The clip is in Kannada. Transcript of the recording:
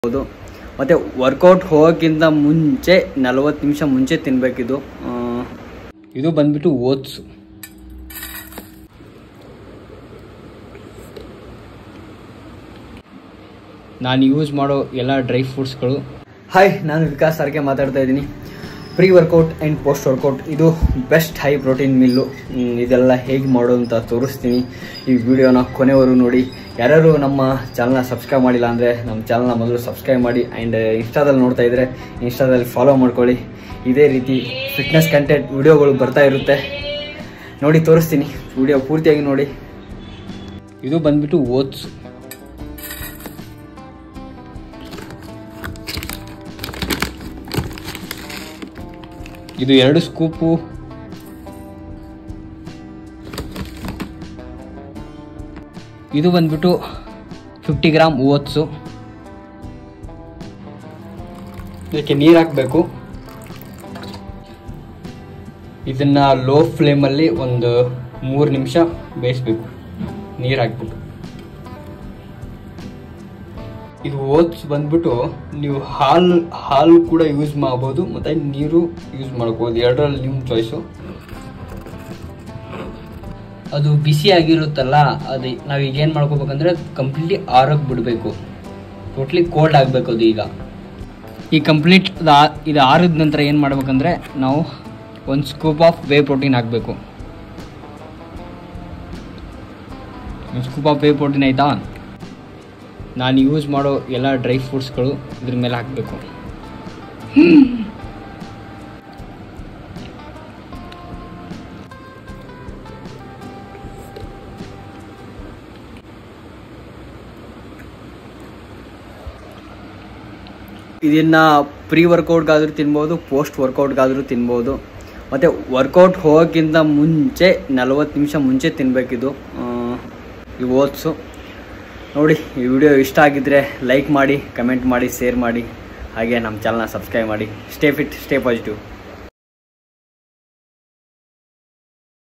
ಹೌದು ಮತ್ತು ವರ್ಕೌಟ್ ಹೋಗೋಕ್ಕಿಂತ ಮುಂಚೆ ನಲವತ್ತು ನಿಮಿಷ ಮುಂಚೆ ತಿನ್ನಬೇಕಿದು ಇದು ಬಂದ್ಬಿಟ್ಟು ಓಟ್ಸು ನಾನು ಯೂಸ್ ಮಾಡೋ ಎಲ್ಲ ಡ್ರೈ ಫ್ರೂಟ್ಸ್ಗಳು ಹಾಯ್ ನಾನು ವಿಕಾಸ್ ಸರ್ಗೆ ಮಾತಾಡ್ತಾ ಇದ್ದೀನಿ pre workout and post workout ಇದು best high protein meal hmm, ಇದೆಲ್ಲ ಹೇಗೆ ಮಾಡೋದು ಅಂತ ತೋರಿಸ್ತೀನಿ ಈ ವಿಡಿಯೋನ ಕೊನೆವರೆಗೂ ನೋಡಿ ಯಾರ್ಯಾರು ನಮ್ಮ ಚಾನಲ್ನ ಸಬ್ಸ್ಕ್ರೈಬ್ ಮಾಡಿಲ್ಲ ಅಂದರೆ ನಮ್ಮ ಚಾನಲ್ನ ಮೊದಲು ಸಬ್ಸ್ಕ್ರೈಬ್ ಮಾಡಿ ಆ್ಯಂಡ್ ಇನ್ಸ್ಟಾದಲ್ಲಿ ನೋಡ್ತಾ ಇದ್ದರೆ ಇನ್ಸ್ಟಾದಲ್ಲಿ ಫಾಲೋ ಮಾಡ್ಕೊಳ್ಳಿ ಇದೇ ರೀತಿ ಫಿಟ್ನೆಸ್ ಕಂಟೆಂಟ್ ವಿಡಿಯೋಗಳು ಬರ್ತಾ ಇರುತ್ತೆ ನೋಡಿ ತೋರಿಸ್ತೀನಿ ವಿಡಿಯೋ ಪೂರ್ತಿಯಾಗಿ ನೋಡಿ ಇದು ಬಂದ್ಬಿಟ್ಟು ಓಟ್ಸು ಇದು ಎರಡು ಸ್ಕೂಪು ಇದು ಬಂದ್ಬಿಟ್ಟು ಫಿಫ್ಟಿ ಗ್ರಾಮ್ ಓಟ್ಸು ಇದಕ್ಕೆ ನೀರು ಹಾಕಬೇಕು ಇದನ್ನ ಲೋ ಫ್ಲೇಮಲ್ಲಿ ಒಂದು ಮೂರು ನಿಮಿಷ ಬೇಯಿಸ್ಬೇಕು ನೀರು ಹಾಕ್ಬಿಟ್ಟು ಇದು ಓಟ್ಸ್ ಬಂದ್ಬಿಟ್ಟು ನೀವು ಹಾಲು ಹಾಲು ಕೂಡ ಯೂಸ್ ಮಾಡ್ಬೋದು ಮತ್ತು ನೀರು ಯೂಸ್ ಮಾಡ್ಬೋದು ಎರಡರಲ್ಲಿ ನಿಮ್ಮ ಚಾಯ್ಸು ಅದು ಬಿಸಿ ಆಗಿರುತ್ತಲ್ಲ ಅದು ನಾವು ಈಗ ಏನು ಮಾಡ್ಕೋಬೇಕಂದ್ರೆ ಕಂಪ್ಲೀಟ್ಲಿ ಆರೋಗ್ ಬಿಡಬೇಕು ಟೋಟ್ಲಿ ಕೋಲ್ಡ್ ಆಗಬೇಕು ಅದು ಈಗ ಈ ಕಂಪ್ಲೀಟ್ ಇದು ಆರಿದ ನಂತರ ಏನು ಮಾಡ್ಬೇಕಂದ್ರೆ ನಾವು ಒಂದು ಸ್ಕೂಪ್ ಆಫ್ ವೇ ಪ್ರೋಟೀನ್ ಹಾಕಬೇಕು ಒಂದು ಸ್ಕೂಪ್ ಆಫ್ ವೇ ಪ್ರೋಟೀನ್ ಆಯಿತಾ ನಾನು ಯೂಸ್ ಮಾಡೋ ಎಲ್ಲ ಡ್ರೈ ಫ್ರೂಟ್ಸ್ಗಳು ಇದ್ರ ಮೇಲೆ ಹಾಕಬೇಕು ಇದನ್ನ ಪ್ರೀ ವರ್ಕೌಟ್ಗಾದರೂ ತಿನ್ಬೋದು ಪೋಸ್ಟ್ ವರ್ಕೌಟ್ಗಾದರೂ ತಿನ್ಬೋದು ಮತ್ತು ವರ್ಕೌಟ್ ಹೋಗೋಕ್ಕಿಂತ ಮುಂಚೆ ನಲವತ್ತು ನಿಮಿಷ ಮುಂಚೆ ತಿನ್ನಬೇಕಿದು ಈ ಓಟ್ಸು ನೋಡಿ ಈ ವಿಡಿಯೋ ಇಷ್ಟ ಆಗಿದ್ದರೆ ಲೈಕ್ ಮಾಡಿ ಕಮೆಂಟ್ ಮಾಡಿ ಶೇರ್ ಮಾಡಿ ಹಾಗೆ ನಮ್ಮ ಚಾನಲ್ನ ಸಬ್ಸ್ಕ್ರೈಬ್ ಮಾಡಿ ಸ್ಟೇ ಫಿಟ್ ಸ್ಟೇ ಪಾಸಿಟಿವ್